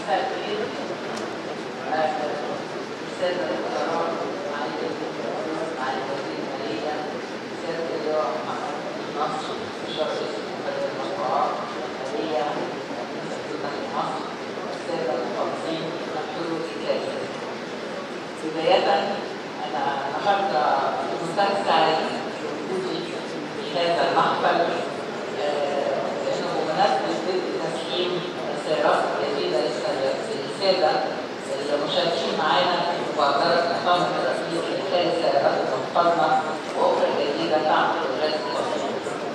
مساء الخير السادة الوزراء معالي الوزير معالي وزير المالية السادة اللواء محمد نصر مستشار رئيس مجلس المشروعات المالية سلطنة مصر السادة المخلصين حضور الكاتب بداية أنا النهاردة في منتهى السعادة بوجودي في هذا المحفل آه، لأنه بمناسبة بدء تسليم السيارات الجديدة للسادة المشاركين معانا في مبادرة إقامة الرئيس لإدخال السيارات المحترمة وأخرى جديدة تعمل الغاز الطبيعي.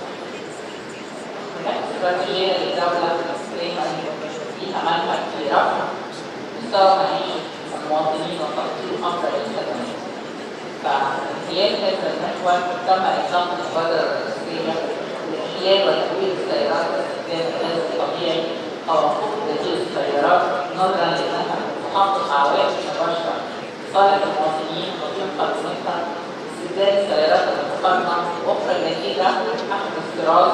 هناك استراتيجية للدولة دايما فيها منهج في رفع مستوى معيشة المواطنين وتقديم أفضل للخدمات. فمن خلال هذا المحور تم إطلاق المبادرة الرئيسية لإحياء وتأويل السيارات باستخدام الغاز الطبيعي توقف بديل السيارات نظرا لأنها تحقق عوائد مباشرة لصالح المواطنين وتبقى بمثل استبدال السيارات المقارنة وأخرى جديدة أحدث طراز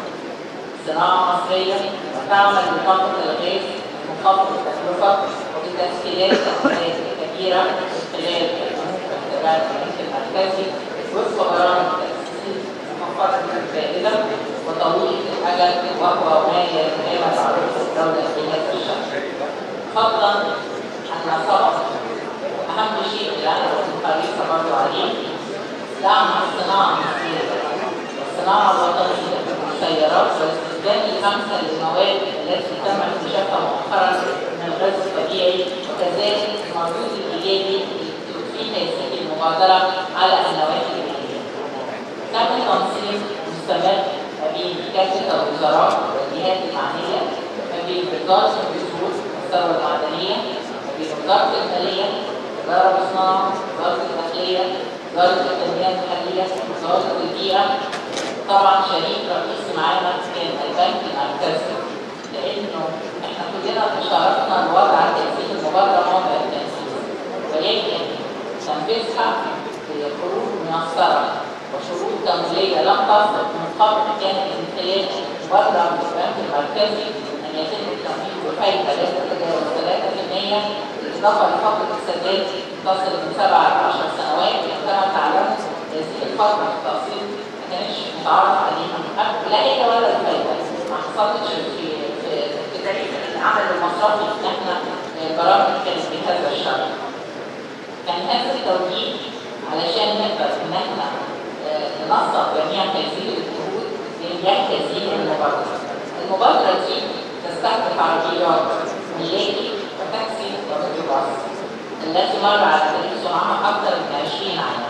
صناعة مصرية وتعمل بطاقة الغاز لمخفض التكلفة وبتسهيلات العمليات الكبيرة من خلال البنوك واختبار البنك المركزي وفق برامج تأسيس مخفضة الفائدة وطويل الأجل وهو ما يتعامل عليه الدولة في هذا الشأن. فضلا أن سبق أهم شيء اللي أنا كنت حريصة برضه عليه دعم الصناعة المصرية والصناعة الوطنية للسيارات والاستخدام الخمسة للمواد التي تم اكتشافها مؤخرا من الغاز الطبيعي وكذلك المردود الإيجابي في هذه المبادرة على النواحي الإيجابية. تم تنسيق مستمر ما بين كافة الوزارات والجهات المعنية ما بين وزارة البترول والثروة المعدنية ما بين وزارة المالية وزارة الصناعة وزارة الداخلية وزارة التنمية المحلية وزارة البيئة طبعا شريك رئيسي معانا كان البنك المركزي لانه احنا كلنا تشاركنا الوضع تنفيذ المبادره موضع التنفيذ ولكن تنفيذها بحروف منصره وشروط تمويليه لم تصدق من قبل كانت من خلال مبادره من البنك المركزي ان يتم التمويل بفائده لا تتجاوز 3% بالاضافه لفتره السداد تصل من 7 ل 10 سنوات كما تعلموا هذه الفتره في التقسيط كانش متعرف عليها لا هي ولا الفايده ما حصلتش في في في تاريخ العمل المصرفي ان احنا برامج كانت بهذا الشكل. كان هذا التوجيه علشان نقدر ان احنا ننسق جميع هذه الجهود لانجاح هذه المبادره. المبادره دي تستهدف عربيات ملاكي وتاكسي وميكروباص التي مر على تاريخ صنعها اكثر من 20 عاما.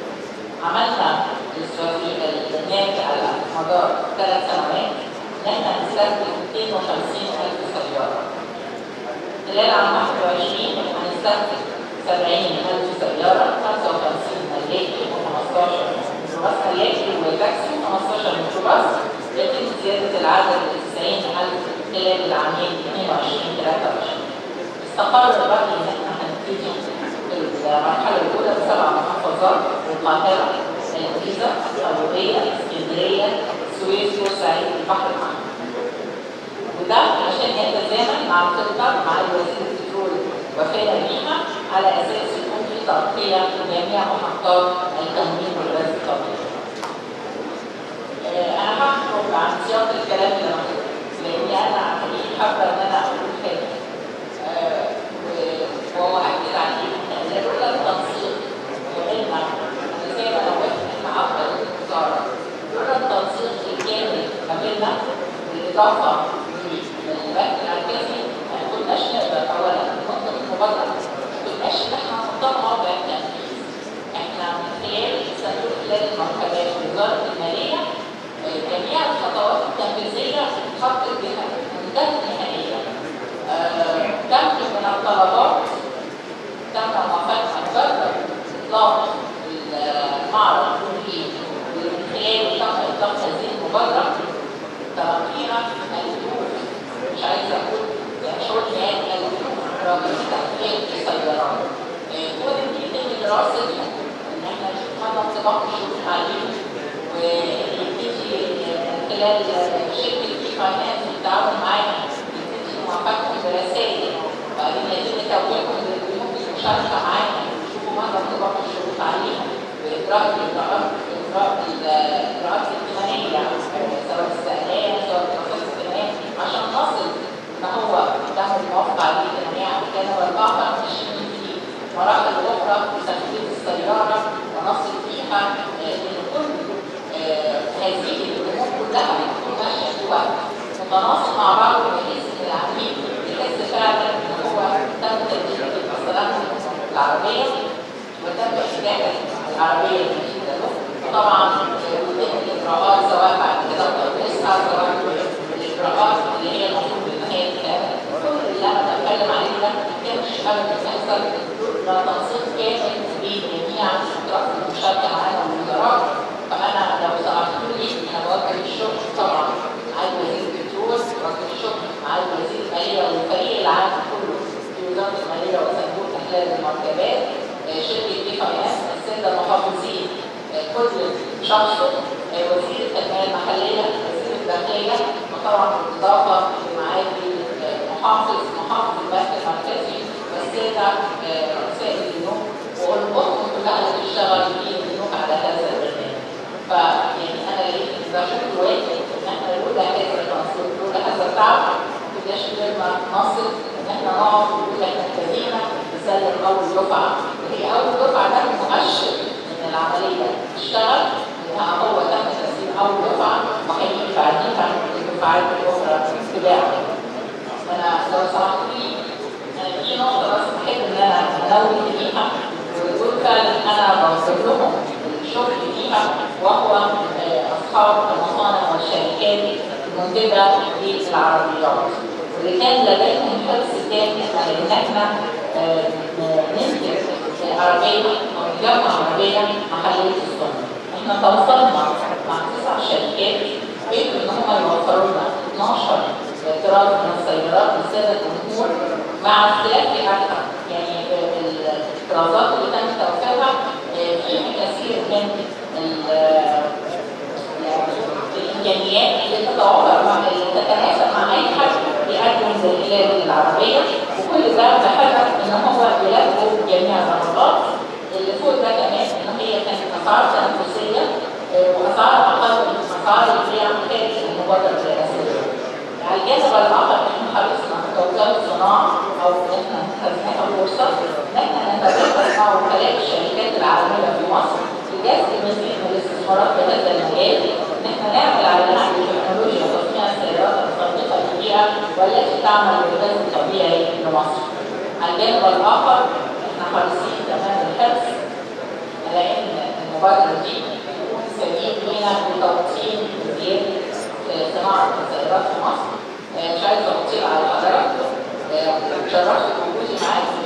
عملنا البرنامج على مدار ثلاث سنوات ان احنا نستخدم 250 الف سياره. خلال عام 21 هنستخدم 70 الف سياره 55 ملاكي و15 ميكروباص ملاكي وتاكسي و15 ميكروباص يتم زياده العدد ل 90 الف خلال العامين 22 23. استقر الرأي ان احنا هنبتدي المرحله الاولى بسبع محافظات القاهره الجيزة، القلوبية، اسكندرية، السويس، بورسعيد، البحر الأحمر. وده عشان يتزامن مع الخطة مع وزير البترول وفاء بيها على أساس يكون في تغطية لجميع محطات التموين والغاز الطبيعي. آه أنا هخرج عن سياق الكلام اللي مكتوب لأني أنا حقيقي حابة إن أنا أقول حاجة. آه وهو أكد عليه إن لولا التنسيق وإن زي ما نوهت مع أفضل الوزارة لولا التنسيق الكامل ما بيننا بالإضافة للبنك المركزي ما كناش نقدر أولا ننظم المبادرة ما كناش إن إحنا نحطها موضع التنفيذ. إحنا من خلال صندوق خلال المركبات وزارة المالية جميع الخطوات التنفيذية اتحطت بها منتهى النهائية. كم من الطلبات تم موافقتها مجرد إطلاق المعرض الكلي ومن خلاله تم اطلاق هذه المبادره تلقيها الالوف مش عايزه اقول يعني شغل نهائي الالوف راجل تحقيق السيارات كل دي يتم دراستها ان احنا نشوف مدى انطباق الشروط عليه ويبتدي من خلال شركه اي فاينانس بالتعاون معانا يبتدي موافقتهم برسائل المشاركه معانا ويشوفوا مدى انطباق الشروط عليها واجراء الاجراءات اجراء الاجراءات الائتمانيه سواء السنيه سواء التخصص الائتماني عشان نصل ان هو تم الموافقه عليه جميع الجانب الاخر ماشيين في مراحل اخرى لتخفيف السياره ونصل فيها ان كل هذه الامور كلها تكون ماشيه في وقت متناسق مع بعض بحيث ان العميل يحس فعلا ان هو تم تدريب الصلاة العربيه وتم احتاج العربيه الجديده له وطبعا وضع الاجراءات سواء بعد كده تدريسها سواء الاجراءات اللي هي المفروض ان هي تتعمل كل اللي انا بتكلم عليه ده ما كانش ابدا يحصل لا تنسيق كامل بين جميع الاطراف المشاركه معانا والوزارات فانا لو سالتوا لي انا بوجه الشغل طبعا على وزير البترول بوجه الشغل على وزير الماليه والفريق العام كله في وزاره الماليه وصندوق تحليل المرتبات شركه دي فاينانس الساده المحافظين كل شخصه وزير التنميه المحليه وزير الداخليه وطبعا بالاضافه لمعالي محافظ محافظ البنك المركزي والساده رؤساء البنوك والأمم كلها اللي بتشتغل في البنوك على هذا البرنامج. فيعني انا لقيت ان ده شغل واجب ان احنا لولا هذا التنسيق لولا هذا التعب ما كناش قدرنا نصل ان احنا نقعد ونقول احنا ابتدينا نسلم اول دفعه وهي اول دفعه ده مؤشر ان العمليه تشتغل انها هو تم تسليم اول دفعه وهيجي بعديها الدفعات الاخرى تباعا. فانا لو سمحت لي انا في نقطه بس بحب ان انا انوه فيها ودول فعلا انا بوصل لهم الشغل فيها وهو اصحاب المصانع والشركات المنتجه للعربيات واللي كان لديهم حرص تام على ان احنا ننتج عربيه او نجمع عربيه محليه الصنع. احنا تواصلنا مع تسع شركات قدروا ان هم يوفروا لنا 12 طراز من السيارات للساده الجمهور مع اختلاف فئاتها يعني الطرازات اللي تم توفيرها فيها كثير من الامكانيات اللي تتوافر مع اللي تتناسب مع اي حد بيقدم زي العربيه وكل ده بهدف ان هو يلبوا جميع الرغبات اللي فوق ده كمان ان هي كانت اسعار تنافسيه واسعار اقل من اسعار البيع خارج المبادره الرئاسيه. على الجانب الاخر احنا حرصنا كوكاله صناعه او احنا خدناها فرصه ان احنا نتدخل مع وكلاء الشركات العالميه في مصر لجذب مزيد من الاستثمارات في هذا المجال ان احنا نعمل على نهج تكنولوجيا تصنيع السيارات الصديقه للبيئه والتي تعمل بالغاز الطبيعي لمصر. على الجانب الاخر احنا حريصين تمام الحرص على ان المبادره دي تكون سبيل لنا لتوطين زياده صناعه السيارات في مصر. مش عايزه اطيل على حضراتكم شرفت بوجودي معاكم